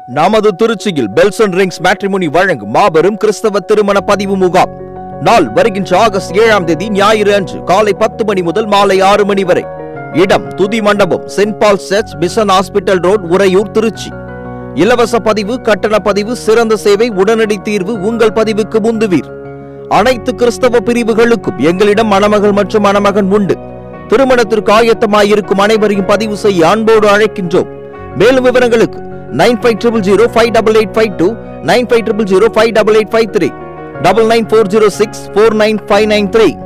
நமது திருச்சியில் பெல்சன் rings matrimony வழங்கும் மாபெரும் கிறிஸ்தவ திருமண பதிவு முகாம் நாள் வருகின்ற ஆகஸ்ட் ஏழாம் தேதி ஞாயிறு அன்று காலை பத்து மணி முதல் மாலை ஆறு மணி வரை இடம் துதி மண்டபம் saint Paul church mission hospital road Uraiyur Trichy இலவச பதிவு கட்டண பதிவு சிறந்த சேவை உடனடி தீர்வு உங்கள் பதிவுக்கு முந்துவீர் அனைத்து கிறிஸ்தவ பிரிவுகளுக்கும் எங்களிடம் மணமகள் மற்றும் மணமகன் உண்டு திருமணத்திற்கு ஆயத்தமாயிருக்கும் அனைவரையும் பதிவு செய்ய அன்போடு அழைக்கின்றோம் மேலும் விவரங்களுக்கு nine five triple zero five double eight five two nine five triple zero five double eight five three double nine four zero six four nine five nine three